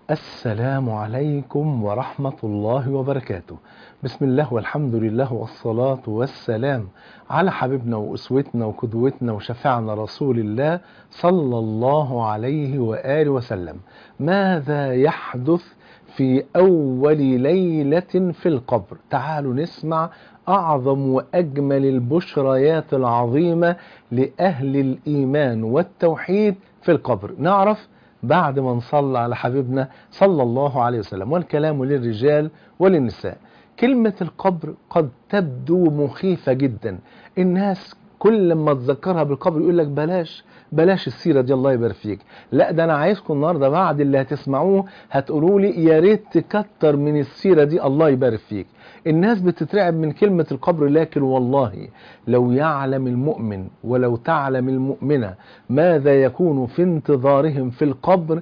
السلام عليكم ورحمة الله وبركاته بسم الله والحمد لله والصلاة والسلام على حبيبنا وأسوتنا وقدوتنا وشفعنا رسول الله صلى الله عليه وآله وسلم ماذا يحدث في أول ليلة في القبر تعالوا نسمع أعظم وأجمل البشريات العظيمة لأهل الإيمان والتوحيد في القبر نعرف بعد ما نصلى على حبيبنا صلى الله عليه وسلم والكلام للرجال وللنساء كلمة القبر قد تبدو مخيفة جدا الناس كل لما تذكرها بالقبر يقول لك بلاش بلاش السيرة دي الله يبارك فيك لا ده انا عايزكم النهارده بعد اللي هتسمعوه هتقولوا لي يا ريت تكتر من السيرة دي الله يبارك فيك الناس بتترعب من كلمة القبر لكن والله لو يعلم المؤمن ولو تعلم المؤمنة ماذا يكون في انتظارهم في القبر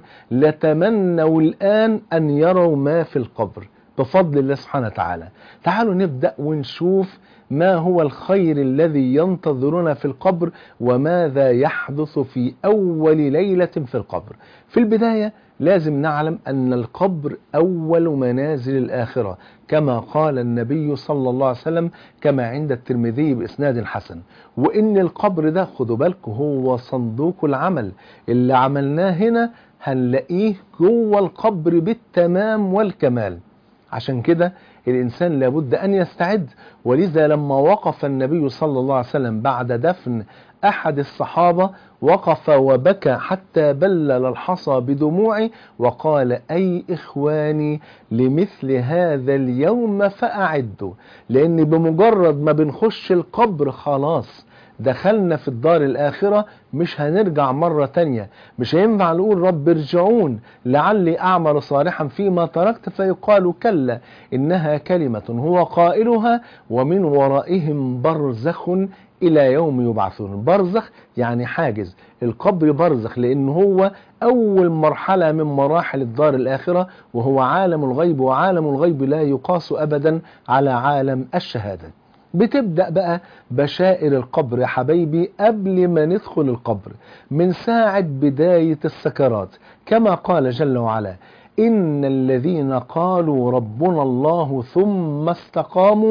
لتمنوا الآن أن يروا ما في القبر بفضل الله سبحانه وتعالى تعالوا نبدأ ونشوف ما هو الخير الذي ينتظرنا في القبر وماذا يحدث في أول ليلة في القبر في البداية لازم نعلم أن القبر أول منازل الآخرة كما قال النبي صلى الله عليه وسلم كما عند الترمذي بإسناد حسن وإن القبر ده خدوا بالكم هو صندوق العمل اللي عملناه هنا هنلاقيه جوه القبر بالتمام والكمال عشان كده الإنسان لابد أن يستعد ولذا لما وقف النبي صلى الله عليه وسلم بعد دفن أحد الصحابة وقف وبكى حتى بلل الحصى بدموعه وقال أي إخواني لمثل هذا اليوم فأعدوا لأن بمجرد ما بنخش القبر خلاص دخلنا في الدار الآخرة مش هنرجع مرة تانية مش هينفع نقول رب ارجعون لعلي أعمل صالحا فيما تركت فيقال كلا إنها كلمة هو قائلها ومن ورائهم برزخ إلى يوم يبعثون برزخ يعني حاجز القبر برزخ لأن هو أول مرحلة من مراحل الدار الآخرة وهو عالم الغيب وعالم الغيب لا يقاس أبدا على عالم الشهادة بتبدأ بقى بشائر القبر يا حبايبي قبل ما ندخل القبر من ساعة بداية السكرات كما قال جل وعلا إن الذين قالوا ربنا الله ثم استقاموا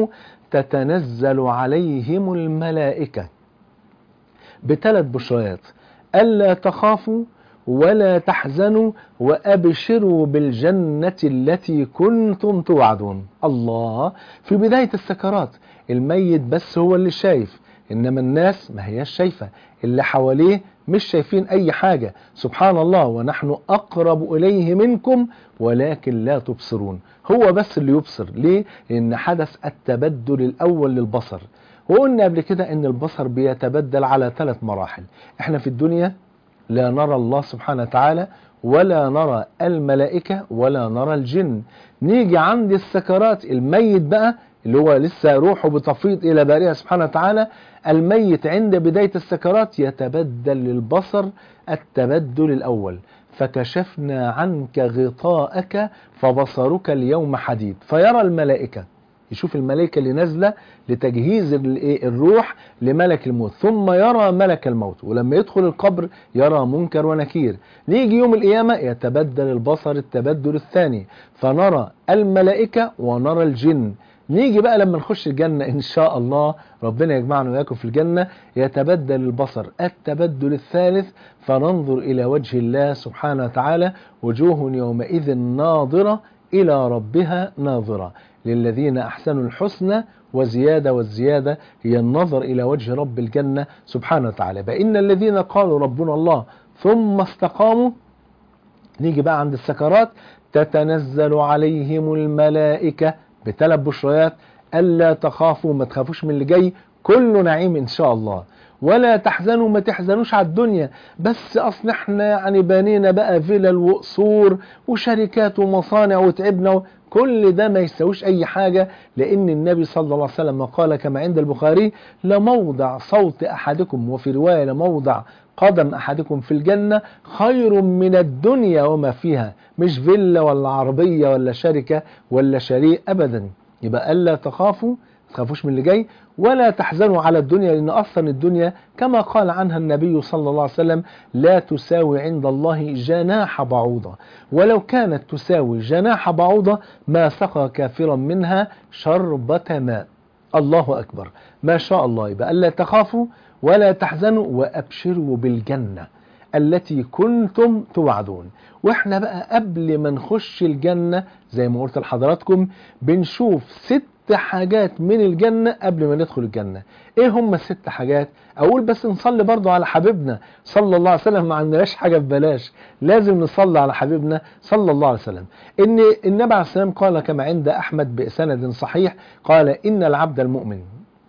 تتنزل عليهم الملائكة بثلاث بشريات ألا تخافوا ولا تحزنوا وأبشروا بالجنة التي كنتم توعدون الله في بداية السكرات الميت بس هو اللي شايف إنما الناس ما هياش شايفة اللي حواليه مش شايفين أي حاجة سبحان الله ونحن أقرب إليه منكم ولكن لا تبصرون هو بس اللي يبصر ليه؟ لأن حدث التبدل الأول للبصر وقلنا قبل كده أن البصر بيتبدل على ثلاث مراحل احنا في الدنيا لا نرى الله سبحانه وتعالى ولا نرى الملائكة ولا نرى الجن نيجي عند السكرات الميت بقى اللي هو لسه روحه بتفيض إلى بارئها سبحانه وتعالى الميت عند بداية السكرات يتبدل للبصر التبدل الأول فكشفنا عنك غطاءك فبصرك اليوم حديد فيرى الملائكة يشوف الملائكة اللي نازلة لتجهيز الروح لملك الموت ثم يرى ملك الموت ولما يدخل القبر يرى منكر ونكير نيجي يوم القيامة يتبدل البصر التبدل الثاني فنرى الملائكة ونرى الجن نيجي بقى لما نخش الجنة إن شاء الله ربنا يجمعنا وياكم في الجنة يتبدل البصر التبدل الثالث فننظر إلى وجه الله سبحانه وتعالى وجوه يومئذ ناظرة إلى ربها ناظرة للذين أحسنوا الحسنى وزيادة والزيادة هي النظر إلى وجه رب الجنة سبحانه وتعالى فإن الذين قالوا ربنا الله ثم استقاموا نيجي بقى عند السكرات تتنزل عليهم الملائكة بثلاث بشريات ألا تخافوا ما تخافوش من اللي جاي كله نعيم إن شاء الله ولا تحزنوا ما تحزنوش على الدنيا بس اصل احنا يعني بنينا بقى فيلل وقصور وشركات ومصانع وتعبنا كل ده ما يساويش اي حاجة لان النبي صلى الله عليه وسلم قال كما عند البخاري لموضع صوت احدكم وفي رواية لموضع قدم احدكم في الجنة خير من الدنيا وما فيها مش فيلا ولا عربية ولا شركة ولا شريك ابدا يبقى الا تخافوا تخافوش من اللي جاي ولا تحزنوا على الدنيا لأن أصلا الدنيا كما قال عنها النبي صلى الله عليه وسلم لا تساوي عند الله جناح بعوضة ولو كانت تساوي جناح بعوضة ما سقى كافرا منها شربة ماء الله أكبر ما شاء الله يبقى ألا تخافوا ولا تحزنوا وأبشروا بالجنة التي كنتم توعدون واحنا بقى قبل ما نخش الجنة زي ما قلت لحضراتكم بنشوف ست حاجات من الجنة قبل ما ندخل الجنة ايه هم الست حاجات اقول بس نصلي برضو على حبيبنا صلى الله عليه وسلم ما عندناش حاجة ببلاش لازم نصلي على حبيبنا صلى الله عليه وسلم ان النبي عليه السلام قال كما عند احمد بسند صحيح قال ان العبد المؤمن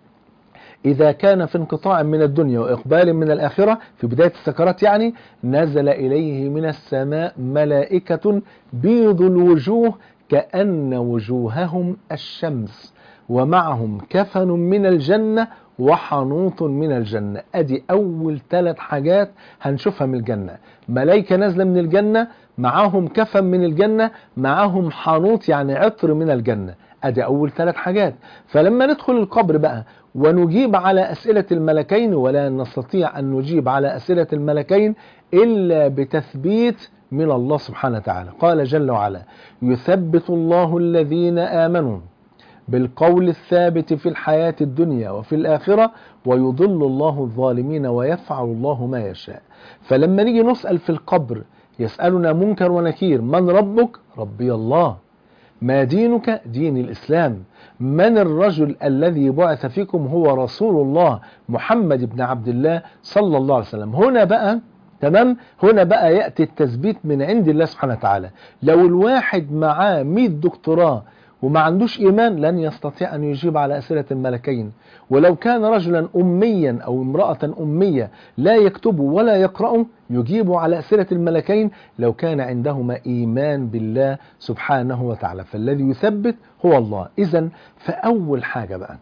إذا كان في انقطاع من الدنيا وإقبال من الآخرة في بداية السكرات يعني نزل إليه من السماء ملائكة بيض الوجوه كأن وجوههم الشمس ومعهم كفن من الجنة وحنوط من الجنة أدي أول ثلاث حاجات هنشوفها من الجنة ملائكة نازلة من الجنة معاهم كفن من الجنة معاهم حنوط يعني عطر من الجنة أدي أول ثلاث حاجات فلما ندخل القبر بقى ونجيب على أسئلة الملكين ولا نستطيع أن نجيب على أسئلة الملكين إلا بتثبيت من الله سبحانه وتعالى قال جل وعلا يثبت الله الذين آمنوا بالقول الثابت في الحياة الدنيا وفي الآخرة ويضل الله الظالمين ويفعل الله ما يشاء فلما نيجي نسأل في القبر يسألنا منكر ونكير من ربك ربي الله ما دينك دين الإسلام من الرجل الذي بعث فيكم هو رسول الله محمد بن عبد الله صلى الله عليه وسلم هنا بقى تمام هنا بقى يأتي التثبيت من عند الله سبحانه وتعالى لو الواحد معاه 100 دكتوراه وما عندوش إيمان لن يستطيع أن يجيب على أسئلة الملكين ولو كان رجلا أميا أو امرأة أمية لا يكتب ولا يقرأ يجيب على أسئلة الملكين لو كان عندهما إيمان بالله سبحانه وتعالى فالذي يثبت هو الله إذا فأول حاجة بقى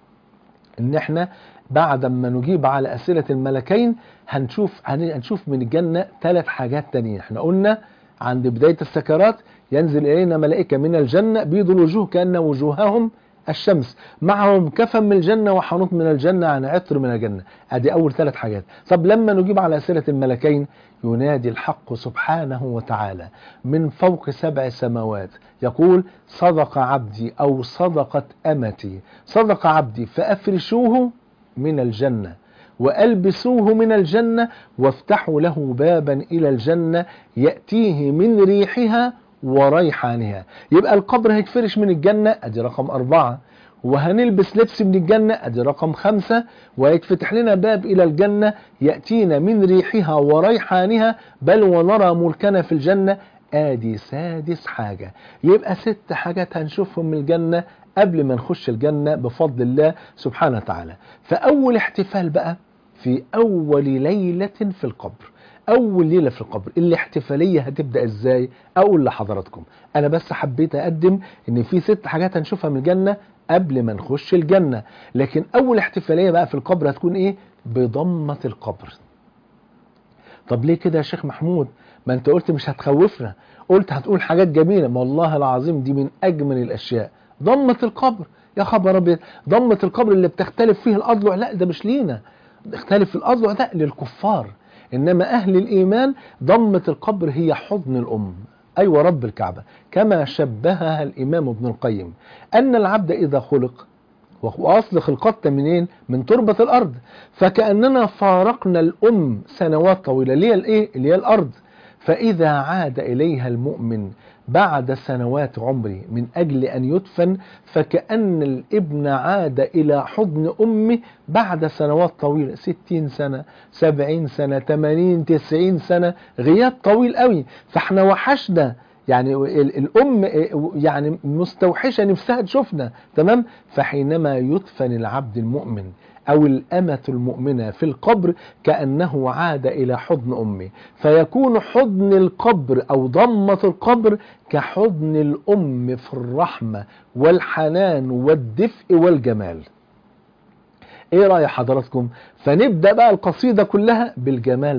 إن إحنا بعد ما نجيب على أسئلة الملكين هنشوف هنشوف من الجنة ثلاث حاجات تانية احنا قلنا عند بداية السكرات ينزل إلينا ملائكة من الجنة بيض الوجوه كأن وجوههم الشمس معهم كفن من الجنة وحنوط من الجنة عن عطر من الجنة ادي أول ثلاث حاجات طب لما نجيب على أسئلة الملكين ينادي الحق سبحانه وتعالى من فوق سبع سماوات يقول صدق عبدي أو صدقت أمتي صدق عبدي فأفرشوه من الجنة وألبسوه من الجنة وافتحوا له بابا إلى الجنة يأتيه من ريحها وريحانها يبقى القبر هيتفرش من الجنة ادي رقم أربعة وهنلبس لبس من الجنة ادي رقم خمسة ويتفتح لنا باب إلى الجنة يأتينا من ريحها وريحانها بل ونرى ملكنا في الجنة ادي سادس حاجة يبقى ست حاجات هنشوفهم من الجنة قبل ما نخش الجنة بفضل الله سبحانه وتعالى فأول احتفال بقى في أول ليلة في القبر اول ليله في القبر الاحتفاليه هتبدا ازاي اقول لحضراتكم انا بس حبيت اقدم ان في ست حاجات هنشوفها من الجنه قبل ما نخش الجنه لكن اول احتفاليه بقى في القبر هتكون ايه بضمه القبر طب ليه كده يا شيخ محمود ما انت قلت مش هتخوفنا قلت هتقول حاجات جميله ما والله العظيم دي من اجمل الاشياء ضمه القبر يا خبر ابيض ضمه القبر اللي بتختلف فيه الاضلع لا ده مش لينا اختلف الاضلع ده للكفار إنما أهل الإيمان ضمة القبر هي حضن الأم أيوة رب الكعبة كما شبهها الإمام ابن القيم أن العبد إذا خلق وأصل خلقتنا منين؟ من تربة الأرض فكأننا فارقنا الأم سنوات طويلة اللي هي الإيه؟ اللي هي الأرض فإذا عاد إليها المؤمن بعد سنوات عمره من أجل أن يدفن فكأن الابن عاد إلى حضن أمه بعد سنوات طويلة ستين سنة سبعين سنة تمانين تسعين سنة غياب طويل قوي فاحنا وحشنا يعني الأم يعني مستوحشة نفسها تشوفنا تمام فحينما يدفن العبد المؤمن أو الأمة المؤمنة في القبر كأنه عاد إلى حضن أمه فيكون حضن القبر أو ضمة القبر كحضن الأم في الرحمة والحنان والدفء والجمال ايه رأي حضراتكم فنبدأ بقى القصيدة كلها بالجمال ده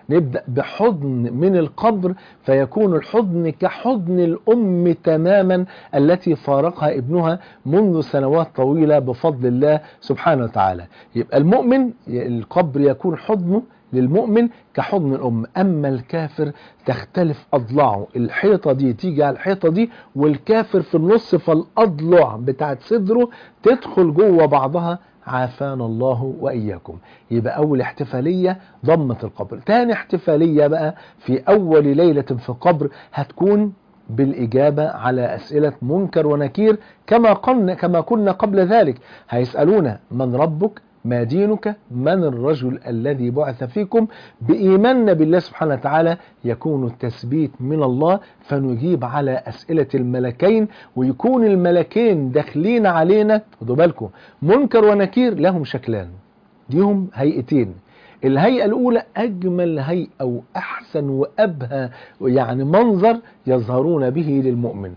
نبدأ بحضن من القبر فيكون الحضن كحضن الأم تماما التي فارقها ابنها منذ سنوات طويلة بفضل الله سبحانه وتعالى يبقى المؤمن القبر يكون حضنه للمؤمن كحضن الأم أما الكافر تختلف أضلاعه الحيطة دي تيجي على الحيطة دي والكافر في النص فالأضلع بتاعت صدره تدخل جوه بعضها عافانا الله وإياكم يبقى أول احتفالية ضمة القبر تاني احتفالية بقى في أول ليلة في القبر هتكون بالإجابة على أسئلة منكر ونكير كما قلنا كما كنا قبل ذلك هيسألونا من ربك ما دينك من الرجل الذي بعث فيكم بإيماننا بالله سبحانه وتعالى يكون التثبيت من الله فنجيب على أسئلة الملكين ويكون الملكين داخلين علينا خدوا بالكم منكر ونكير لهم شكلان ليهم هيئتين الهيئة الأولى أجمل هيئة وأحسن وأبهى يعني منظر يظهرون به للمؤمن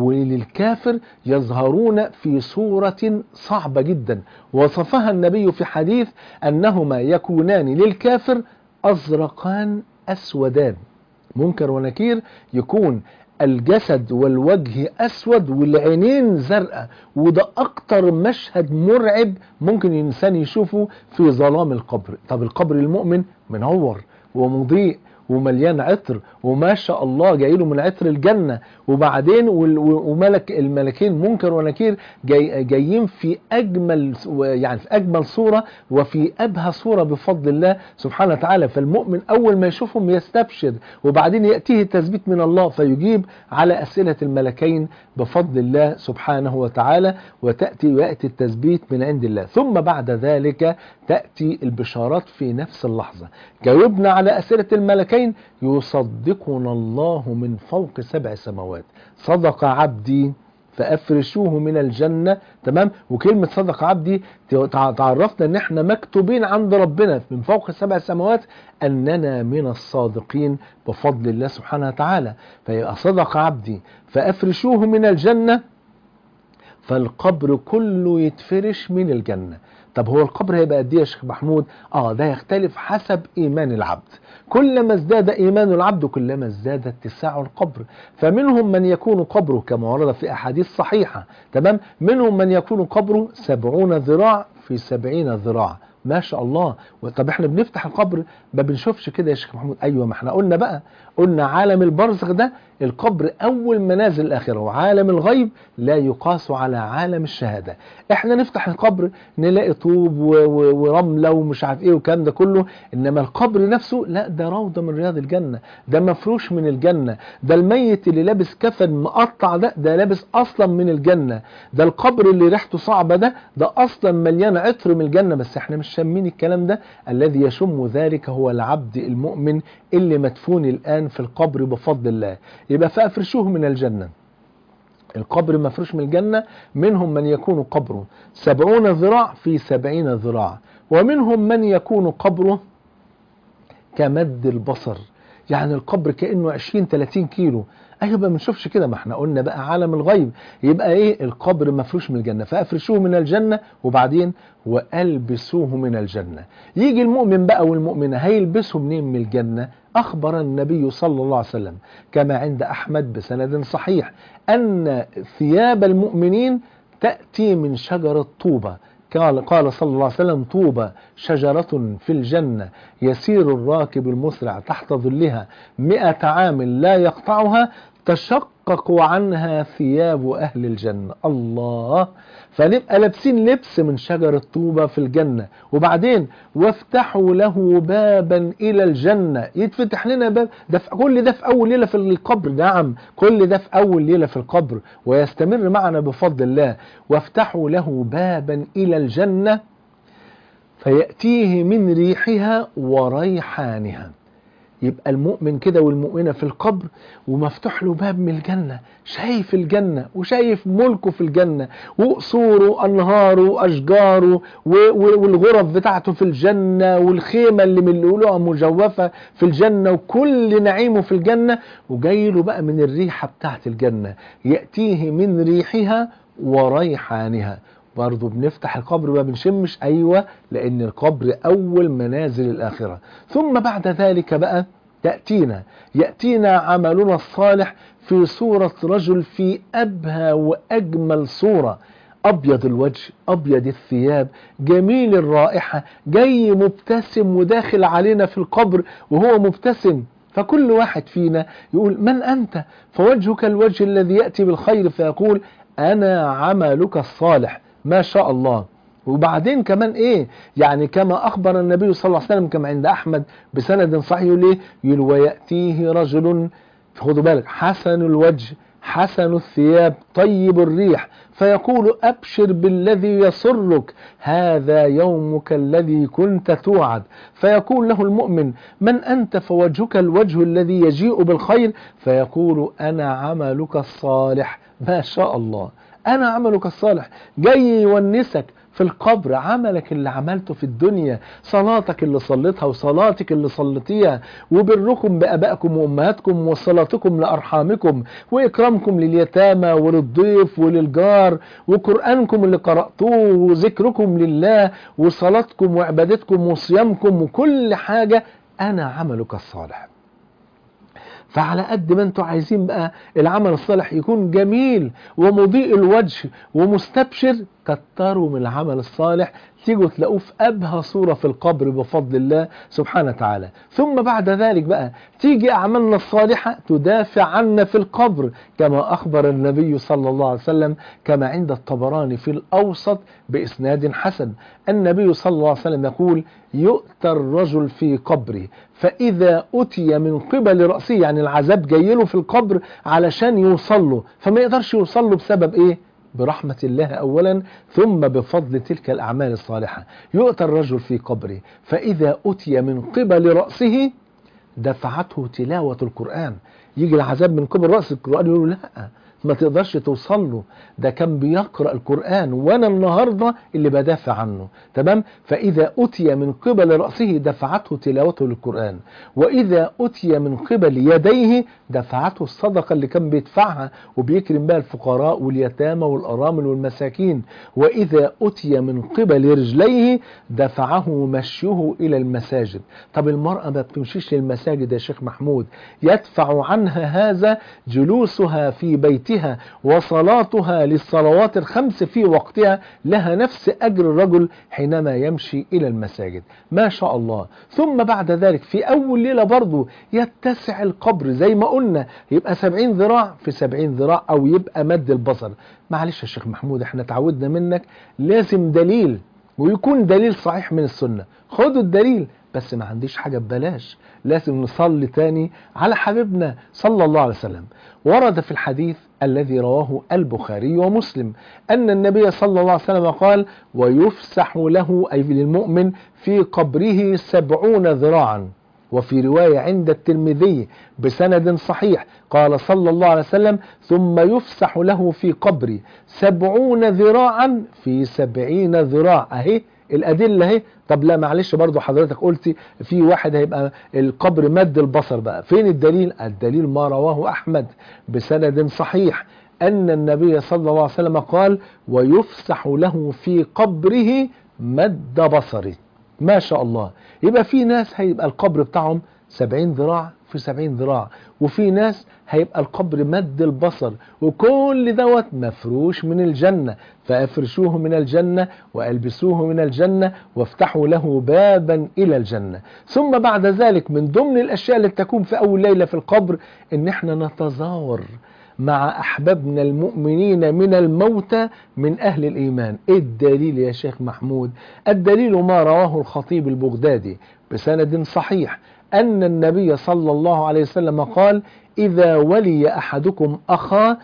وللكافر يظهرون في صورة صعبة جدا وصفها النبي في حديث أنهما يكونان للكافر أزرقان أسودان منكر ونكير يكون الجسد والوجه أسود والعينين زرقاء وده أكتر مشهد مرعب ممكن الإنسان يشوفه في ظلام القبر طب القبر المؤمن منور ومضيء ومليان عطر وما شاء الله جاي له من عطر الجنة وبعدين وملك الملكين منكر ونكير جاي جايين في أجمل يعني في أجمل صورة وفي أبهى صورة بفضل الله سبحانه وتعالى فالمؤمن أول ما يشوفهم يستبشر وبعدين يأتيه التثبيت من الله فيجيب على أسئلة الملكين بفضل الله سبحانه وتعالى وتأتي ويأتي التثبيت من عند الله ثم بعد ذلك تأتي البشارات في نفس اللحظة جاوبنا على أسئلة الملكين يصدقنا الله من فوق سبع سماوات صدق عبدي فافرشوه من الجنة تمام وكلمة صدق عبدي تعرفنا ان احنا مكتوبين عند ربنا من فوق سبع سماوات اننا من الصادقين بفضل الله سبحانه وتعالى فيبقى صدق عبدي فافرشوه من الجنة فالقبر كله يتفرش من الجنة طب هو القبر هيبقى قد ايه يا شيخ محمود اه ده يختلف حسب ايمان العبد كلما ازداد ايمان العبد كلما ازداد اتساع القبر فمنهم من يكون قبره كما ورد في احاديث صحيحه تمام منهم من يكون قبره سبعون ذراع في سبعين ذراع ما شاء الله طب احنا بنفتح القبر ما بنشوفش كده يا شيخ محمود ايوه ما احنا قلنا بقى قلنا عالم البرزخ ده القبر اول منازل الاخره وعالم الغيب لا يقاس على عالم الشهاده احنا نفتح القبر نلاقي طوب ورمله ومش عارف ايه والكلام ده كله انما القبر نفسه لا ده روضه من رياض الجنه ده مفروش من الجنه ده الميت اللي لابس كفن مقطع ده ده لابس اصلا من الجنه ده القبر اللي ريحته صعبه ده ده اصلا مليان عطر من الجنه بس احنا مش شامين الكلام ده الذي يشم ذلك هو العبد المؤمن اللي مدفون الان في القبر بفضل الله يبقى فافرشوه من الجنه القبر مفروش من الجنة منهم من يكون قبره سبعون ذراع في سبعين ذراع ومنهم من يكون قبره كمد البصر يعني القبر كأنه عشرين تلاتين كيلو ايوه ما بنشوفش كده ما احنا قلنا بقى عالم الغيب يبقى ايه القبر مفروش من الجنه فافرشوه من الجنه وبعدين والبسوه من الجنه يجي المؤمن بقى والمؤمنه هيلبسوا منين من الجنه اخبر النبي صلى الله عليه وسلم كما عند احمد بسند صحيح ان ثياب المؤمنين تاتي من شجره طوبه قال قال صلى الله عليه وسلم طوبى شجرة في الجنة يسير الراكب المسرع تحت ظلها مئة عام لا يقطعها تشقق عنها ثياب أهل الجنة الله فنبقى لابسين لبس من شجر الطوبة في الجنة وبعدين وافتحوا له بابا إلى الجنة يتفتح لنا باب ده في كل ده في أول ليلة في القبر نعم كل ده في أول ليلة في القبر ويستمر معنا بفضل الله وافتحوا له بابا إلى الجنة فيأتيه من ريحها وريحانها يبقى المؤمن كده والمؤمنة في القبر ومفتوح له باب من الجنة شايف الجنة وشايف ملكه في الجنة وقصوره أنهاره وأشجاره والغرف بتاعته في الجنة والخيمة اللي من اللؤلؤة مجوفة في الجنة وكل نعيمه في الجنة وجاي له بقى من الريحة بتاعت الجنة يأتيه من ريحها وريحانها برضه بنفتح القبر ما بنشمش أيوة لأن القبر أول منازل الآخرة ثم بعد ذلك بقى يأتينا يأتينا عملنا الصالح في صورة رجل في أبهى وأجمل صورة أبيض الوجه أبيض الثياب جميل الرائحة جاي مبتسم وداخل علينا في القبر وهو مبتسم فكل واحد فينا يقول من أنت فوجهك الوجه الذي يأتي بالخير فيقول أنا عملك الصالح ما شاء الله وبعدين كمان ايه يعني كما اخبر النبي صلى الله عليه وسلم كما عند احمد بسند صحيح يقول ايه يقول وياتيه رجل خدوا بالك حسن الوجه حسن الثياب طيب الريح فيقول ابشر بالذي يسرك هذا يومك الذي كنت توعد فيقول له المؤمن من انت فوجهك الوجه الذي يجيء بالخير فيقول انا عملك الصالح ما شاء الله انا عملك الصالح جاي يونسك في القبر عملك اللي عملته في الدنيا صلاتك اللي صليتها وصلاتك اللي صليتيها وبركم بأبائكم وأمهاتكم وصلاتكم لأرحامكم وإكرامكم لليتامى وللضيف وللجار وقرآنكم اللي قرأتوه وذكركم لله وصلاتكم وعبادتكم وصيامكم وكل حاجة أنا عملك الصالح فعلى قد ما انتوا عايزين بقى العمل الصالح يكون جميل ومضيء الوجه ومستبشر كتروا من العمل الصالح تيجوا تلاقوه في أبهى صورة في القبر بفضل الله سبحانه وتعالى ثم بعد ذلك بقى تيجي أعمالنا الصالحة تدافع عنا في القبر كما أخبر النبي صلى الله عليه وسلم كما عند الطبراني في الأوسط بإسناد حسن النبي صلى الله عليه وسلم يقول يؤتى الرجل في قبره فإذا أتي من قبل رأسه يعني العذاب جاي له في القبر علشان يوصل له فما يقدرش يوصل له بسبب إيه برحمة الله أولا ثم بفضل تلك الأعمال الصالحة يؤتى الرجل في قبره فإذا أتي من قبل رأسه دفعته تلاوة القرآن يجي العذاب من قبل رأس القرآن يقول لا ما تقدرش توصل له ده كان بيقرأ القرآن وانا النهاردة اللي بدافع عنه تمام فإذا أتي من قبل رأسه دفعته تلاوته للقرآن وإذا أتي من قبل يديه دفعته الصدقة اللي كان بيدفعها وبيكرم بها الفقراء واليتامى والأرامل والمساكين وإذا أتي من قبل رجليه دفعه مشيه إلى المساجد طب المرأة ما بتمشيش للمساجد يا شيخ محمود يدفع عنها هذا جلوسها في بيتها بيتها وصلاتها للصلوات الخمس في وقتها لها نفس أجر الرجل حينما يمشي إلى المساجد ما شاء الله ثم بعد ذلك في أول ليلة برضو يتسع القبر زي ما قلنا يبقى سبعين ذراع في سبعين ذراع أو يبقى مد البصر معلش يا شيخ محمود احنا تعودنا منك لازم دليل ويكون دليل صحيح من السنة خدوا الدليل بس ما عنديش حاجة ببلاش لازم نصلي تاني على حبيبنا صلى الله عليه وسلم ورد في الحديث الذي رواه البخاري ومسلم أن النبي صلى الله عليه وسلم قال ويفسح له أي للمؤمن في قبره سبعون ذراعا وفي رواية عند الترمذي بسند صحيح قال صلى الله عليه وسلم ثم يفسح له في قبري سبعون ذراعا في سبعين ذراع أهي الأدلة اهي طب لا معلش برضو حضرتك قلتي في واحد هيبقى القبر مد البصر بقى فين الدليل الدليل ما رواه أحمد بسند صحيح أن النبي صلى الله عليه وسلم قال ويفسح له في قبره مد بصره ما شاء الله يبقى في ناس هيبقى القبر بتاعهم سبعين ذراع في سبعين ذراع وفي ناس هيبقى القبر مد البصر وكل دوت مفروش من الجنة فافرشوه من الجنة والبسوه من الجنة وافتحوا له بابا الى الجنة ثم بعد ذلك من ضمن الاشياء اللي تكون في اول ليلة في القبر ان احنا نتزاور مع أحبابنا المؤمنين من الموتى من أهل الإيمان إيه الدليل يا شيخ محمود الدليل ما رواه الخطيب البغدادي بسند صحيح أن النبي صلى الله عليه وسلم قال إذا ولي أحدكم أخاه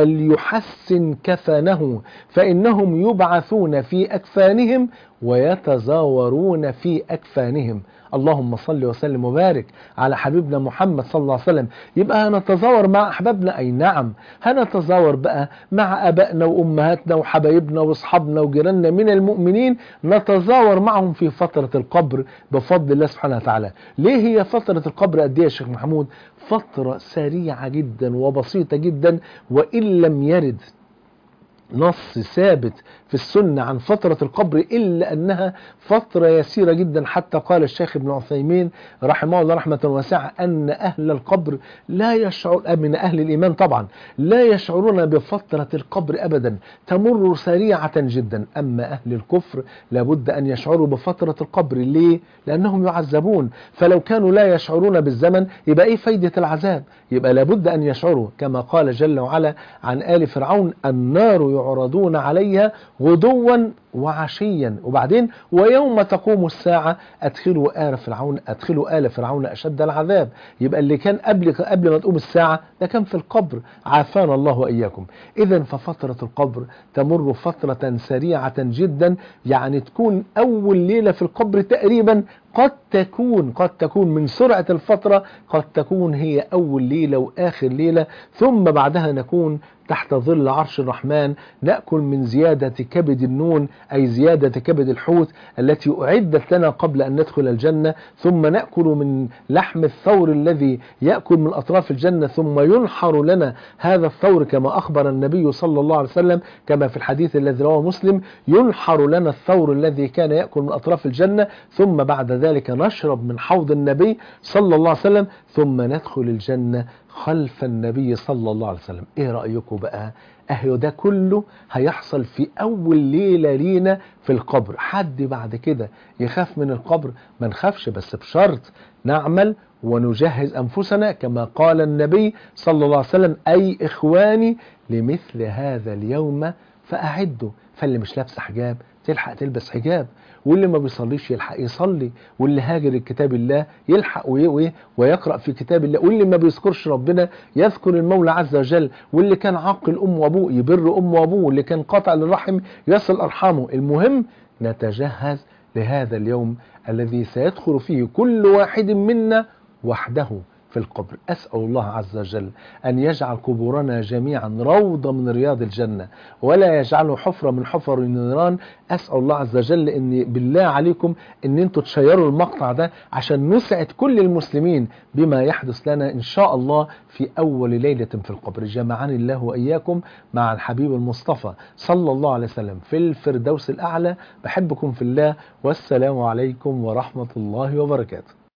فليحسن كفنه فإنهم يبعثون في أكفانهم ويتزاورون في أكفانهم اللهم صل وسلم وبارك على حبيبنا محمد صلى الله عليه وسلم يبقى هنتزاور مع أحبابنا أي نعم هنتزاور بقى مع أبائنا وأمهاتنا وحبايبنا وأصحابنا وجيراننا من المؤمنين نتزاور معهم في فترة القبر بفضل الله سبحانه وتعالى ليه هي فترة القبر قد ايه يا شيخ محمود فترة سريعة جدا وبسيطة جدا وإن لم يرد نص ثابت في السنة عن فترة القبر إلا أنها فترة يسيرة جدا حتى قال الشيخ ابن عثيمين رحمه الله رحمة واسعة أن أهل القبر لا يشعر من أهل الإيمان طبعا لا يشعرون بفترة القبر أبدا تمر سريعة جدا أما أهل الكفر لابد أن يشعروا بفترة القبر ليه؟ لأنهم يعذبون فلو كانوا لا يشعرون بالزمن يبقى إيه فايدة العذاب يبقى لابد أن يشعروا كما قال جل وعلا عن آل فرعون النار يعرضون عليها غدوا وعشيا وبعدين ويوم تقوم الساعة أدخلوا آل فرعون أدخلوا آل فرعون أشد العذاب يبقى اللي كان قبل قبل ما تقوم الساعة ده كان في القبر عافانا الله وإياكم إذا ففترة القبر تمر فترة سريعة جدا يعني تكون أول ليلة في القبر تقريبا قد تكون قد تكون من سرعة الفترة قد تكون هي أول ليلة وآخر ليلة ثم بعدها نكون تحت ظل عرش الرحمن نأكل من زيادة كبد النون أي زيادة كبد الحوت التي أعدت لنا قبل أن ندخل الجنة ثم نأكل من لحم الثور الذي يأكل من أطراف الجنة ثم ينحر لنا هذا الثور كما أخبر النبي صلى الله عليه وسلم كما في الحديث الذي رواه مسلم ينحر لنا الثور الذي كان يأكل من أطراف الجنة ثم بعد ذلك نشرب من حوض النبي صلى الله عليه وسلم ثم ندخل الجنة خلف النبي صلى الله عليه وسلم ايه رأيكم بقى اهو ده كله هيحصل في اول ليلة لينا في القبر حد بعد كده يخاف من القبر ما نخافش بس بشرط نعمل ونجهز أنفسنا كما قال النبي صلى الله عليه وسلم أي إخواني لمثل هذا اليوم فأعدوا فاللي مش لابس حجاب تلحق تلبس حجاب واللي ما بيصليش يلحق يصلي واللي هاجر الكتاب الله يلحق ويقرأ في كتاب الله واللي ما بيذكرش ربنا يذكر المولى عز وجل واللي كان عاقل أم وأبوه يبر أم وأبوه واللي كان قاطع للرحم يصل أرحامه المهم نتجهز لهذا اليوم الذي سيدخل فيه كل واحد منا وحده في القبر أسأل الله عز وجل أن يجعل قبورنا جميعا روضة من رياض الجنة ولا يجعله حفرة من حفر النيران أسأل الله عز وجل أن بالله عليكم أن أنتم تشيروا المقطع ده عشان نسعد كل المسلمين بما يحدث لنا إن شاء الله في أول ليلة في القبر جمعني الله وإياكم مع الحبيب المصطفى صلى الله عليه وسلم في الفردوس الأعلى بحبكم في الله والسلام عليكم ورحمة الله وبركاته